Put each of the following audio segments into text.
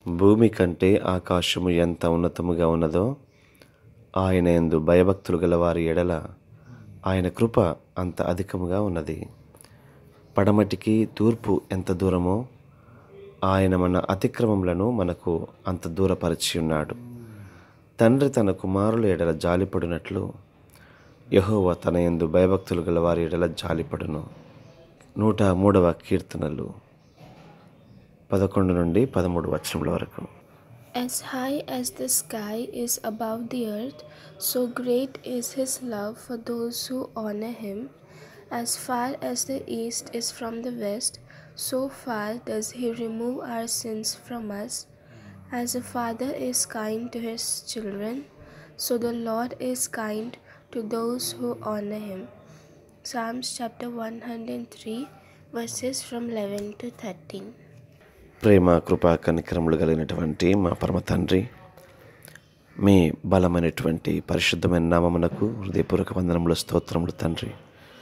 భూమి కంటే ఆకాశము ఎంత ఉన్నతముగా ఉన్నదో ఆయన యందు భయభక్తులు గల వారి ఎడల ఆయన కృప అంత అధికముగా ఉన్నది పడమటికి తూర్పు ఎంత దూరమో ఆయన మన అతిక్రమములను మనకు అంత దూరపరిచి ఉన్నాడు తండ్రి తన కుమారుల ఎడల జాలిపడినట్లు యెహోవా తన యందు భయభక్తులు గల వారి ఎడల జాలిపడును నూట మూడవ కీర్తనలు పదకొండు నుండి పదమూడు వచనముల వరకు As high as the sky is above the earth, so great is his love for those who honor him. As far as the east is from the west, so far does he remove our sins from us. As a father is kind to his children, so the Lord is kind to those who honor him. Psalms chapter 103, verses from 11 to 13. ప్రేమ కృపా కనికరములు కలిగినటువంటి మా పరమ తండ్రి మీ బలమైనటువంటి పరిశుద్ధమైన నామమునకు హృదయపూర్వక వందనముల స్తోత్రములు తండ్రి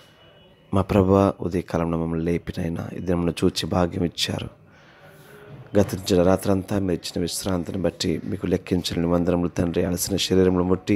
మా ప్రభు ఉదయకాలం మమ్మల్ని లేపినైనా ఈ దినమును చూచి భాగ్యం ఇచ్చారు గతించిన రాత్రంతా మీరు ఇచ్చిన విశ్రాంతిని బట్టి మీకు లెక్కించలేని వందనములు తండ్రి అలసిన శరీరములు ముట్టి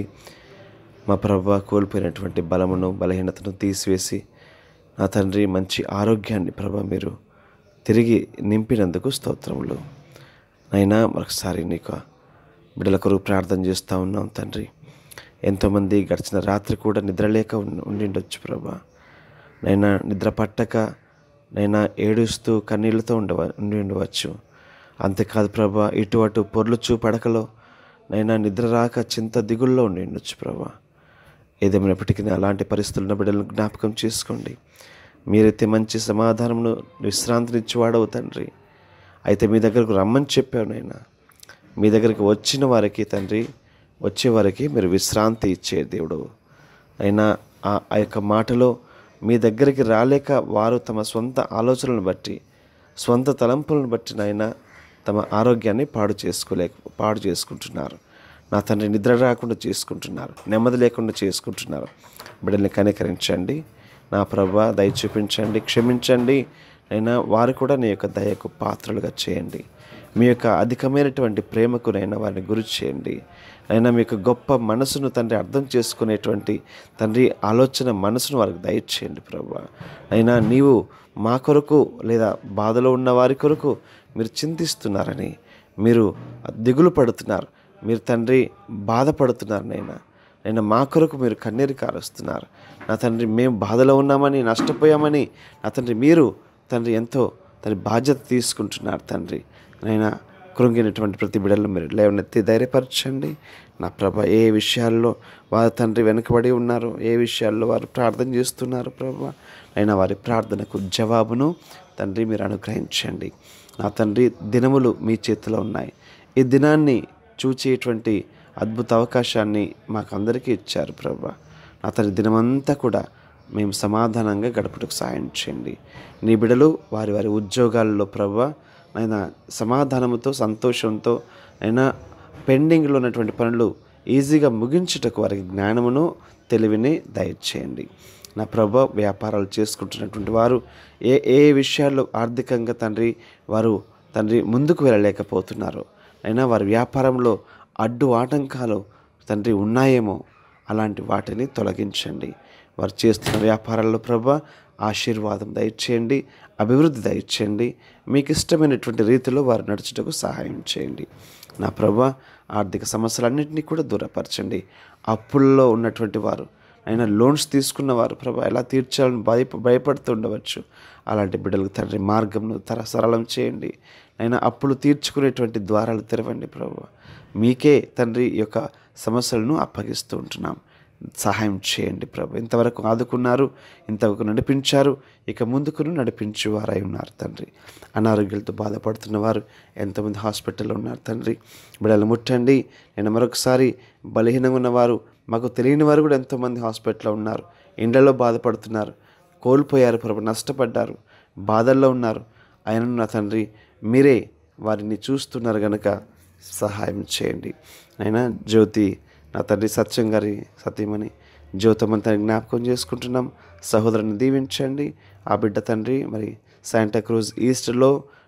మా ప్రభు కోల్పోయినటువంటి బలమును బలహీనతను తీసివేసి నా తండ్రి మంచి ఆరోగ్యాన్ని ప్రభ మీరు తిరిగి నింపినందుకు స్తోత్రములు అయినా మరొకసారి నీకు బిడ్డల కొరకు ప్రార్థన చేస్తూ ఉన్నాం తండ్రి ఎంతోమంది గడిచిన రాత్రి కూడా నిద్రలేక ఉం- ఉండిండొచ్చు ప్రభా నైనా నిద్ర పట్టక నైనా ఏడుస్తూ కన్నీళ్లతో ఉండవ ఉండి ఉండవచ్చు అంతేకాదు ప్రభా ఇటు అటు పొర్లుచు పడకలో నైనా నిద్ర రాక చింత దిగుల్లో ఉండి ఉండొచ్చు ప్రభా ఏదేమైనప్పటికీ అలాంటి పరిస్థితులను బిడ్డలను జ్ఞాపకం చేసుకోండి మీరైతే మంచి సమాధానమును విశ్రాంతినిచ్చేవాడవు తండ్రి అయితే మీ దగ్గరకు రమ్మని చెప్పావు నైనా మీ దగ్గరికి వచ్చిన వారికి తండ్రి వచ్చే వారికి మీరు విశ్రాంతి ఇచ్చే దేవుడు అయినా ఆ ఆ యొక్క మాటలో మీ దగ్గరికి రాలేక వారు తమ సొంత ఆలోచనలను బట్టి స్వంత తలంపులను బట్టి నైనా తమ ఆరోగ్యాన్ని పాడు చేసుకోలేక పాడు చేసుకుంటున్నారు నా తండ్రి నిద్ర రాకుండా చేసుకుంటున్నారు నెమ్మది లేకుండా చేసుకుంటున్నారు బిడ్డల్ని కనికరించండి నా ప్రభా దయ చూపించండి క్షమించండి అయినా వారు కూడా నీ యొక్క దయకు పాత్రలుగా చేయండి మీ యొక్క అధికమైనటువంటి ప్రేమకు నైనా వారిని గురి చేయండి అయినా మీ యొక్క గొప్ప మనసును తండ్రి అర్థం చేసుకునేటువంటి తండ్రి ఆలోచన మనసును వారికి దయచేయండి ప్రభా అయినా నీవు మా కొరకు లేదా బాధలో ఉన్న వారి కొరకు మీరు చింతిస్తున్నారని మీరు దిగులు పడుతున్నారు మీరు తండ్రి బాధపడుతున్నారు నైనా నేను మా కొరకు మీరు కన్నీరు కారుస్తున్నారు నా తండ్రి మేము బాధలో ఉన్నామని నష్టపోయామని నా తండ్రి మీరు తండ్రి ఎంతో తండ్రి బాధ్యత తీసుకుంటున్నారు తండ్రి నైనా కృంగినటువంటి ప్రతి బిడ్డలను మీరు లేవనెత్తి ధైర్యపరచండి నా ప్రభ ఏ విషయాల్లో వారి తండ్రి వెనుకబడి ఉన్నారు ఏ విషయాల్లో వారు ప్రార్థన చేస్తున్నారు ప్రభ అయినా వారి ప్రార్థనకు జవాబును తండ్రి మీరు అనుగ్రహించండి నా తండ్రి దినములు మీ చేతిలో ఉన్నాయి ఈ దినాన్ని చూచేటువంటి అద్భుత అవకాశాన్ని మాకందరికీ ఇచ్చారు ప్రభా నా తండ్రి దినమంతా కూడా మేము సమాధానంగా గడపటకు సాయం చేయండి నీ బిడలు వారి వారి ఉద్యోగాల్లో ప్రభా అయినా సమాధానంతో సంతోషంతో అయినా పెండింగ్లో ఉన్నటువంటి పనులు ఈజీగా ముగించుటకు వారికి జ్ఞానమును తెలివిని దయచేయండి నా ప్రభ వ్యాపారాలు చేసుకుంటున్నటువంటి వారు ఏ ఏ విషయాల్లో ఆర్థికంగా తండ్రి వారు తండ్రి ముందుకు వెళ్ళలేకపోతున్నారు అయినా వారి వ్యాపారంలో అడ్డు ఆటంకాలు తండ్రి ఉన్నాయేమో అలాంటి వాటిని తొలగించండి వారు చేస్తున్న వ్యాపారాల్లో ప్రభ ఆశీర్వాదం దయచేయండి అభివృద్ధి దయచేయండి మీకు ఇష్టమైనటువంటి రీతిలో వారు నడుచుటకు సహాయం చేయండి నా ప్రభ ఆర్థిక సమస్యలన్నింటినీ కూడా దూరపరచండి అప్పుల్లో ఉన్నటువంటి వారు అయినా లోన్స్ తీసుకున్న వారు ప్రభా ఎలా తీర్చాలని భయ భయపడుతూ ఉండవచ్చు అలాంటి బిడ్డలకు తండ్రి మార్గంను తర సరళం చేయండి అయినా అప్పులు తీర్చుకునేటువంటి ద్వారాలు తెరవండి ప్రభు మీకే తండ్రి ఈ యొక్క సమస్యలను అప్పగిస్తూ ఉంటున్నాం సహాయం చేయండి ప్రభు ఇంతవరకు ఆదుకున్నారు ఇంతవరకు నడిపించారు ఇక ముందుకును నడిపించు వారై ఉన్నారు తండ్రి అనారోగ్యాలతో బాధపడుతున్న వారు ఎంతమంది హాస్పిటల్లో ఉన్నారు తండ్రి బిడ్డలు ముట్టండి నేను మరొకసారి బలహీనంగా ఉన్నవారు మాకు తెలియని వారు కూడా ఎంతోమంది హాస్పిటల్లో ఉన్నారు ఇండ్లలో బాధపడుతున్నారు కోల్పోయారు ప్రభు నష్టపడ్డారు బాధల్లో ఉన్నారు ఆయన నా తండ్రి మీరే వారిని చూస్తున్నారు గనక సహాయం చేయండి అయినా జ్యోతి నా తండ్రి సత్యం గారి సత్యమని జ్యోతమని తన జ్ఞాపకం చేసుకుంటున్నాం సహోదరుని దీవించండి ఆ బిడ్డ తండ్రి మరి శాంటా క్రూజ్ ఈస్ట్లో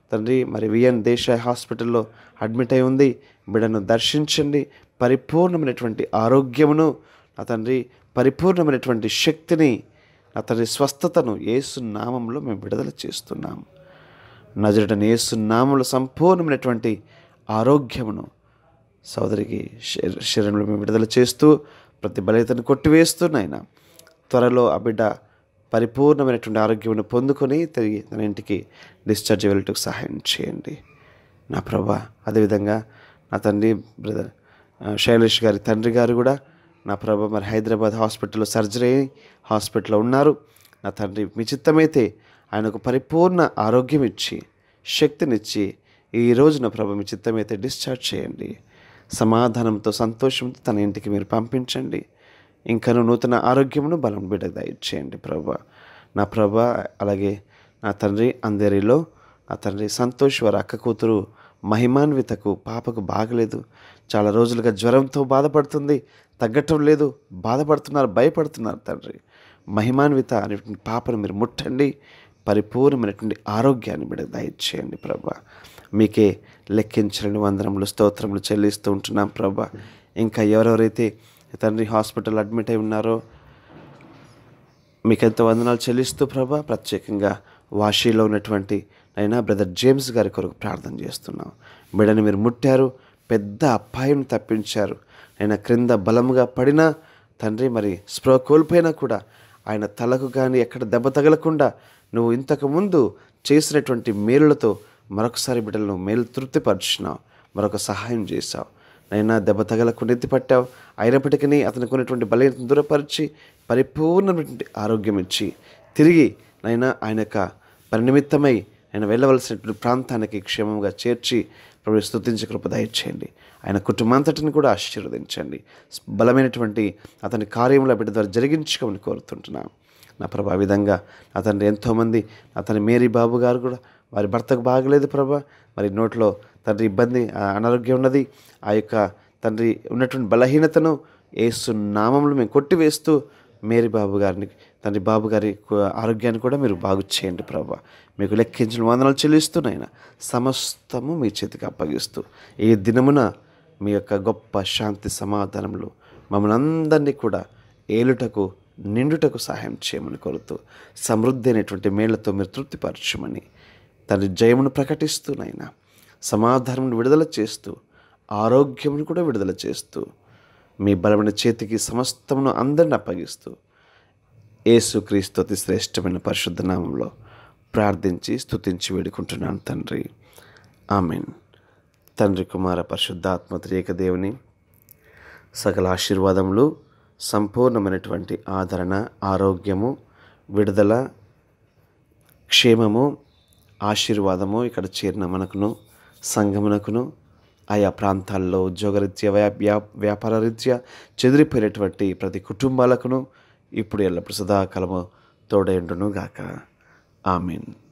తండ్రి మరి విఎన్ దేశాయ్ హాస్పిటల్లో అడ్మిట్ అయి ఉంది బిడ్డను దర్శించండి పరిపూర్ణమైనటువంటి ఆరోగ్యమును నా తండ్రి పరిపూర్ణమైనటువంటి శక్తిని నా తండ్రి స్వస్థతను యేసు నామంలో మేము విడుదల చేస్తున్నాము నజరుడని యేసు నామంలో సంపూర్ణమైనటువంటి ఆరోగ్యమును సోదరికి శరీ- శరీరంలో మేము విడుదల చేస్తూ ప్రతి బలహీతను కొట్టివేస్తూ నాయన త్వరలో ఆ బిడ్డ పరిపూర్ణమైనటువంటి ఆరోగ్యమును పొందుకొని తిరిగి తన ఇంటికి డిశ్చార్జ్ వెళ్ళటకు సహాయం చేయండి నా ప్రభా అదేవిధంగా నా తండ్రి బ్రదర్ ఆ, శైలేష్ గారి తండ్రి గారు కూడా నా ప్రభ మరి హైదరాబాద్ హాస్పిటల్లో సర్జరీ అయి హాస్పిటల్లో ఉన్నారు నా తండ్రి మీ చిత్తమైతే ఆయనకు పరిపూర్ణ ఆరోగ్యం ఇచ్చి శక్తినిచ్చి ఈ రోజున ప్రభ మీ చిత్తమైతే డిశ్చార్జ్ చేయండి సమాధానంతో సంతోషంతో తన ఇంటికి మీరు పంపించండి ఇంకను నూతన ఆరోగ్యమును బలం బిడ్డకు దయచేయండి ప్రభా నా ప్రభా అలాగే నా తండ్రి అందరిలో నా తండ్రి సంతోష్ వారి అక్క కూతురు మహిమాన్వితకు పాపకు బాగలేదు చాలా రోజులుగా జ్వరంతో బాధపడుతుంది తగ్గటం లేదు బాధపడుతున్నారు భయపడుతున్నారు తండ్రి మహిమాన్విత అనేటువంటి పాపను మీరు ముట్టండి పరిపూర్ణమైనటువంటి ఆరోగ్యాన్ని బిడ్డ దయచేయండి ప్రభా మీకే లెక్కించలేని వందనములు స్తోత్రములు చెల్లిస్తూ ఉంటున్నాం ప్రభా ఇంకా ఎవరెవరైతే తండ్రి హాస్పిటల్ అడ్మిట్ అయి ఉన్నారో మీకు ఎంతో వందనాలు చెల్లిస్తూ ప్రభా ప్రత్యేకంగా వాషీలో ఉన్నటువంటి అయినా బ్రదర్ జేమ్స్ గారి కొరకు ప్రార్థన చేస్తున్నాం బిడ్డని మీరు ముట్టారు పెద్ద అపాయం తప్పించారు ఆయన క్రింద బలముగా పడినా తండ్రి మరి స్పృహ కోల్పోయినా కూడా ఆయన తలకు కానీ ఎక్కడ దెబ్బ తగలకుండా నువ్వు ఇంతకు ముందు చేసినటువంటి మేలులతో మరొకసారి బిడ్డలను మేలు తృప్తిపరిచినావు మరొక సహాయం చేశావు నైనా దెబ్బ తగలకుండా ఎత్తిపట్టావు అయినప్పటికీ అతనికి ఉన్నటువంటి బలహీనతను దూరపరిచి పరిపూర్ణమైనటువంటి ఆరోగ్యం ఇచ్చి తిరిగి నైనా ఆయన యొక్క పరినిమిత్తమై ఆయన వెళ్ళవలసినటువంటి ప్రాంతానికి క్షేమంగా చేర్చి ప్రభు స్తుతించి కృప దయచేయండి ఆయన కుటుంబాంతటిని కూడా ఆశీర్వదించండి బలమైనటువంటి అతని కార్యంలో బిడ్డ ద్వారా జరిగించుకోమని కోరుతుంటున్నాను నా ప్రభా ఆ విధంగా నా తండ్రి ఎంతోమంది నా తండ్రి మేరీ బాబు గారు కూడా వారి భర్తకు బాగలేదు ప్రభా మరి నోట్లో తండ్రి ఇబ్బంది ఆ, అనారోగ్యం ఉన్నది ఆ యొక్క తండ్రి ఉన్నటువంటి బలహీనతను ఏసు నామంలో మేము కొట్టివేస్తూ మేరీ బాబు గారిని తండ్రి బాబు గారి కు- ఆరోగ్యాన్ని కూడా మీరు బాగు చేయండి ప్రభా మీకు లెక్కించిన వందనాలు చెల్లిస్తున్నాయన సమస్తము మీ చేతికి అప్పగిస్తూ ఈ దినమున మీ యొక్క గొప్ప శాంతి సమాధానములు మమ్మల్ని అందరినీ కూడా ఏలుటకు నిండుటకు సహాయం చేయమని కోరుతూ సమృద్ధి అయినటువంటి మేళ్లతో మీరు తృప్తిపరచమని తండ్రి జయమును ప్రకటిస్తూ నాయన సమాధానమును విడుదల చేస్తూ ఆరోగ్యమును కూడా విడుదల చేస్తూ మీ బలమైన చేతికి సమస్తమును అందరిని అప్పగిస్తూ యేసుక్రీస్తు అతి శ్రేష్టమైన పరిశుద్ధ నామంలో ప్రార్థించి స్తుతించి వేడుకుంటున్నాను తండ్రి ఆమెన్ తండ్రి కుమార పరిశుద్ధాత్మ త్రియక దేవుని సకల ఆశీర్వాదములు సంపూర్ణమైనటువంటి ఆదరణ ఆరోగ్యము విడుదల క్షేమము ఆశీర్వాదము ఇక్కడ చేరిన మనకును సంఘమునకును ఆయా ప్రాంతాల్లో ఉద్యోగరీత్యా వ్యా వ్యా వ్యాపార రీత్యా చెదిరిపోయినటువంటి ప్రతి కుటుంబాలకును ఇప్పుడు ఎల్లప్పుడు సదాకాలము తోడైండును గాక ఆమెన్